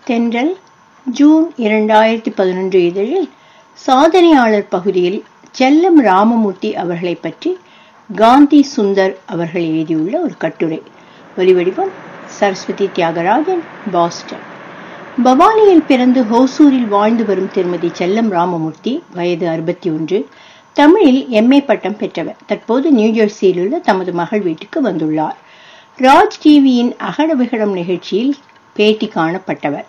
தென்றல் ஜூன் இரண்டாயிரத்தி பதினொன்று இதழில் சாதனையாளர் பகுதியில் செல்லம் ராமமூர்த்தி அவர்களை பற்றி காந்தி சுந்தர் அவர்கள் எழுதியுள்ள ஒரு கட்டுரை ஒலிவடிவம் சரஸ்வதி தியாகராஜன் பாஸ்டன் பவானியில் பிறந்து ஹோசூரில் வாழ்ந்து வரும் திருமதி செல்லம் ராமமூர்த்தி வயது அறுபத்தி ஒன்று தமிழில் எம்ஏ பட்டம் பெற்றவர் தற்போது நியூஜெர்சியில் உள்ள தமது மகள் வீட்டுக்கு வந்துள்ளார் ராஜ் டிவியின் அகட விகடம் நிகழ்ச்சியில் பேட்டி காணப்பட்டவர்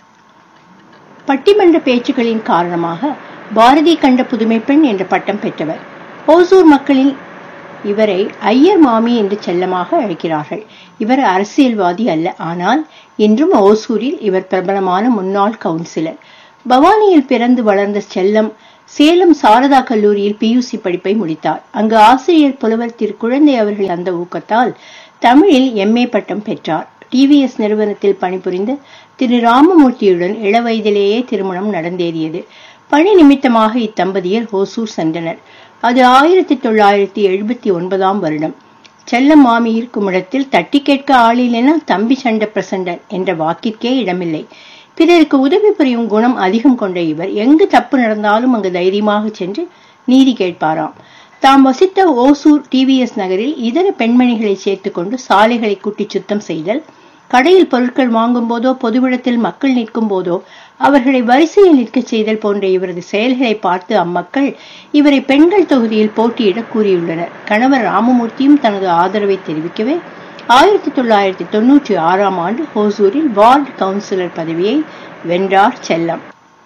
பட்டிமன்ற பேச்சுக்களின் காரணமாக பாரதி கண்ட புதுமை பெண் என்ற பட்டம் பெற்றவர் ஓசூர் மக்களில் இவரை ஐயர் மாமி என்று செல்லமாக அழைக்கிறார்கள் இவர் அரசியல்வாதி அல்ல ஆனால் இன்றும் ஓசூரில் இவர் பிரபலமான முன்னாள் கவுன்சிலர் பவானியில் பிறந்து வளர்ந்த செல்லம் சேலம் சாரதா கல்லூரியில் பியூசி படிப்பை முடித்தார் அங்கு ஆசிரியர் புலவர் திரு குழந்தை அவர்கள் அந்த ஊக்கத்தால் தமிழில் எம்ஏ பட்டம் பெற்றார் டிவிஎஸ் நிறுவனத்தில் பணிபுரிந்த திரு ராமமூர்த்தியுடன் இளவயதிலேயே திருமணம் நடந்தேறியது பணி நிமித்தமாக இத்தம்பதியர் ஹோசூர் சென்றனர் அது ஆயிரத்தி தொள்ளாயிரத்தி எழுபத்தி ஒன்பதாம் வருடம் செல்லம் மாமி இருக்கும் இடத்தில் தட்டி கேட்க ஆளிலென தம்பி சண்ட பிரசண்டன் என்ற வாக்கிற்கே இடமில்லை பிறருக்கு உதவி புரியும் குணம் அதிகம் கொண்ட இவர் எங்கு தப்பு நடந்தாலும் அங்கு தைரியமாக சென்று நீதி கேட்பாராம் தாம் வசித்த ஓசூர் டிவிஎஸ் நகரில் இதர பெண்மணிகளை சேர்த்துக்கொண்டு சாலைகளை கூட்டி சுத்தம் செய்தல் கடையில் பொருட்கள் வாங்கும் போதோ பொதுவிடத்தில் மக்கள் நிற்கும் போதோ அவர்களை வரிசையில் நிற்க செய்தல் போன்ற இவரது செயல்களை பார்த்து அம்மக்கள் இவரை பெண்கள் தொகுதியில் போட்டியிட கூறியுள்ளனர் கணவர் ராமமூர்த்தியும் தனது ஆதரவை தெரிவிக்கவே ஆயிரத்தி தொள்ளாயிரத்தி தொன்னூற்றி ஆறாம் ஆண்டு ஹோசூரில் வார்டு கவுன்சிலர் பதவியை வென்றார் செல்லம்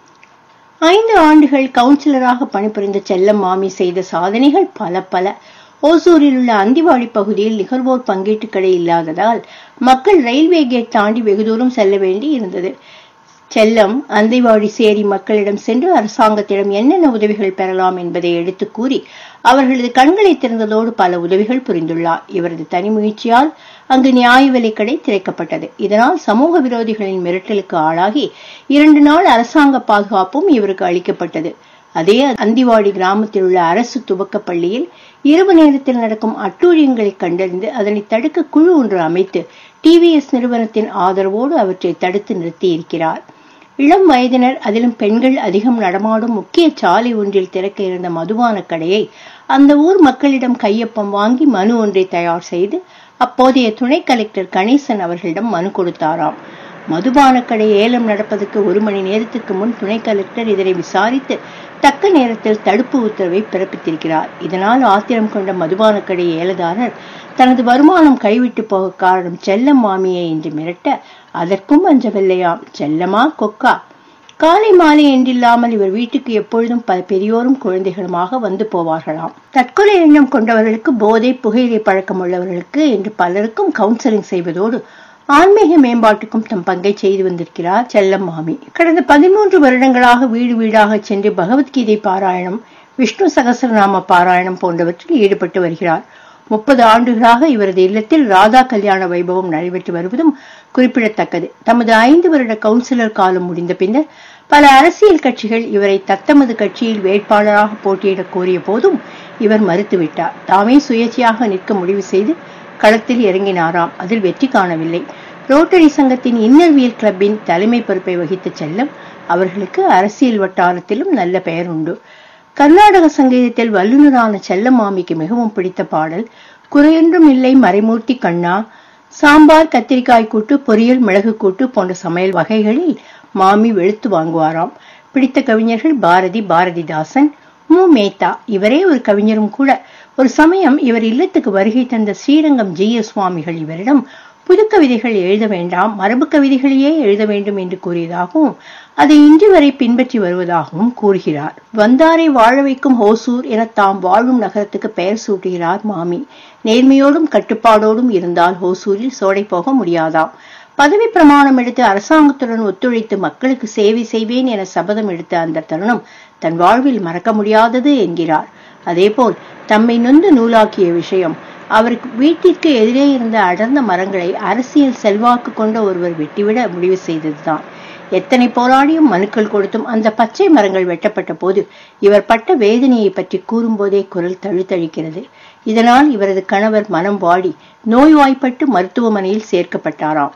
ஐந்து ஆண்டுகள் கவுன்சிலராக பணிபுரிந்த செல்லம் மாமி செய்த சாதனைகள் பல பல ஓசூரில் உள்ள அந்திவாடி பகுதியில் நுகர்வோர் பங்கீட்டு கடை இல்லாததால் மக்கள் ரயில்வே கேட் தாண்டி வெகு தூரம் செல்ல வேண்டி இருந்தது செல்லம் அந்திவாடி சேரி மக்களிடம் சென்று அரசாங்கத்திடம் என்னென்ன உதவிகள் பெறலாம் என்பதை எடுத்து கூறி அவர்களது கண்களை திறந்ததோடு பல உதவிகள் புரிந்துள்ளார் இவரது தனி முயற்சியால் அங்கு நியாய விலைக்கடை திறக்கப்பட்டது இதனால் சமூக விரோதிகளின் மிரட்டலுக்கு ஆளாகி இரண்டு நாள் அரசாங்க பாதுகாப்பும் இவருக்கு அளிக்கப்பட்டது அதே அந்திவாடி கிராமத்தில் உள்ள அரசு துவக்க பள்ளியில் இரவு நேரத்தில் நடக்கும் அட்டூழியங்களை கண்டறிந்து அதனை தடுக்க குழு ஒன்று அமைத்து டிவிஎஸ் நிறுவனத்தின் ஆதரவோடு அவற்றை தடுத்து நிறுத்தி இருக்கிறார் இளம் வயதினர் அதிலும் பெண்கள் அதிகம் நடமாடும் முக்கிய சாலை ஒன்றில் திறக்க இருந்த மதுபான கடையை அந்த ஊர் மக்களிடம் கையொப்பம் வாங்கி மனு ஒன்றை தயார் செய்து அப்போதைய துணை கலெக்டர் கணேசன் அவர்களிடம் மனு கொடுத்தாராம் மதுபான கடை ஏலம் நடப்பதற்கு ஒரு மணி நேரத்துக்கு முன் துணை கலெக்டர் இதனை விசாரித்து தக்க நேரத்தில் தடுப்பு உத்தரவை பிறப்பித்திருக்கிறார் இதனால் ஆத்திரம் கொண்ட மதுபான கடை ஏலதாரர் தனது வருமானம் கைவிட்டு போக காரணம் செல்லம் மாமியை என்று மிரட்ட அதற்கும் அஞ்சவில்லையாம் செல்லமா கொக்கா காலை மாலை என்றில்லாமல் இவர் வீட்டுக்கு எப்பொழுதும் பல பெரியோரும் குழந்தைகளுமாக வந்து போவார்களாம் தற்கொலை எண்ணம் கொண்டவர்களுக்கு போதை புகையிலை பழக்கம் உள்ளவர்களுக்கு என்று பலருக்கும் கவுன்சிலிங் செய்வதோடு ஆன்மீக மேம்பாட்டுக்கும் தம் பங்கை செய்து வந்திருக்கிறார் செல்லம் மாமி கடந்த பதிமூன்று வருடங்களாக வீடு வீடாக சென்று பகவத்கீதை பாராயணம் விஷ்ணு சகசரநாம பாராயணம் போன்றவற்றில் ஈடுபட்டு வருகிறார் முப்பது ஆண்டுகளாக இவரது இல்லத்தில் ராதா கல்யாண வைபவம் நடைபெற்று வருவதும் குறிப்பிடத்தக்கது தமது ஐந்து வருட கவுன்சிலர் காலம் முடிந்த பின்னர் பல அரசியல் கட்சிகள் இவரை தத்தமது கட்சியில் வேட்பாளராக போட்டியிட கோரிய போதும் இவர் மறுத்துவிட்டார் தாமே சுயேட்சையாக நிற்க முடிவு செய்து களத்தில் இறங்கினாராம் அதில் வெற்றி காணவில்லை ரோட்டரி சங்கத்தின் இன்னர்வியல் கிளப்பின் தலைமை பொறுப்பை வகித்த செல்லம் அவர்களுக்கு அரசியல் வட்டாரத்திலும் நல்ல பெயர் உண்டு கர்நாடக சங்கீதத்தில் வல்லுநரான செல்லமாமிக்கு மிகவும் பிடித்த பாடல் குறையொன்றும் இல்லை மறைமூர்த்தி கண்ணா சாம்பார் கத்திரிக்காய் கூட்டு பொரியல் மிளகு கூட்டு போன்ற சமையல் வகைகளில் மாமி வெளுத்து வாங்குவாராம் பிடித்த கவிஞர்கள் பாரதி பாரதிதாசன் மு மேத்தா இவரே ஒரு கவிஞரும் கூட ஒரு சமயம் இவர் இல்லத்துக்கு வருகை தந்த ஸ்ரீரங்கம் ஜி எஸ் சுவாமிகள் இவரிடம் புது கவிதைகள் எழுத வேண்டாம் மரபு கவிதைகளையே எழுத வேண்டும் என்று கூறியதாகவும் அதை இன்று வரை பின்பற்றி வருவதாகவும் கூறுகிறார் வந்தாரை வாழ வைக்கும் ஹோசூர் என தாம் வாழும் நகரத்துக்கு பெயர் சூட்டுகிறார் மாமி நேர்மையோடும் கட்டுப்பாடோடும் இருந்தால் ஹோசூரில் சோடை போக முடியாதாம் பதவி பிரமாணம் எடுத்து அரசாங்கத்துடன் ஒத்துழைத்து மக்களுக்கு சேவை செய்வேன் என சபதம் எடுத்த அந்த தருணம் தன் வாழ்வில் மறக்க முடியாதது என்கிறார் அதேபோல் தம்மை நொந்து நூலாக்கிய விஷயம் அவருக்கு வீட்டிற்கு எதிரே இருந்த அடர்ந்த மரங்களை அரசியல் செல்வாக்கு கொண்ட ஒருவர் வெட்டிவிட முடிவு செய்ததுதான் எத்தனை போராடியும் மனுக்கள் கொடுத்தும் அந்த பச்சை மரங்கள் வெட்டப்பட்ட போது இவர் பட்ட வேதனையை பற்றி கூறும்போதே குரல் தழுத்தழிக்கிறது இதனால் இவரது கணவர் மனம் வாடி நோய்வாய்ப்பட்டு மருத்துவமனையில் சேர்க்கப்பட்டாராம்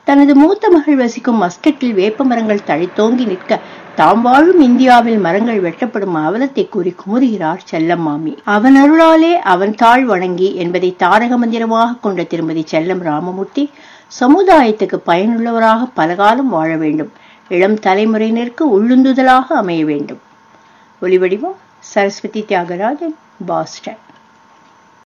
தனது மூத்த மகள் வசிக்கும் மஸ்கட்டில் வேப்ப மரங்கள் தழைத்தோங்கி நிற்க தாம் வாழும் இந்தியாவில் மரங்கள் வெட்டப்படும் அவலத்தை கூறி குமுறுகிறார் செல்லம் மாமி அவன் அருளாலே அவன் தாழ் வணங்கி என்பதை தாரக மந்திரமாக கொண்ட திருமதி செல்லம் ராமமூர்த்தி சமுதாயத்துக்கு பயனுள்ளவராக பலகாலம் வாழ வேண்டும் இளம் தலைமுறையினருக்கு உள்ளுந்துதலாக அமைய வேண்டும் ஒளிவடிவம் சரஸ்வதி தியாகராஜன் பாஸ்டன்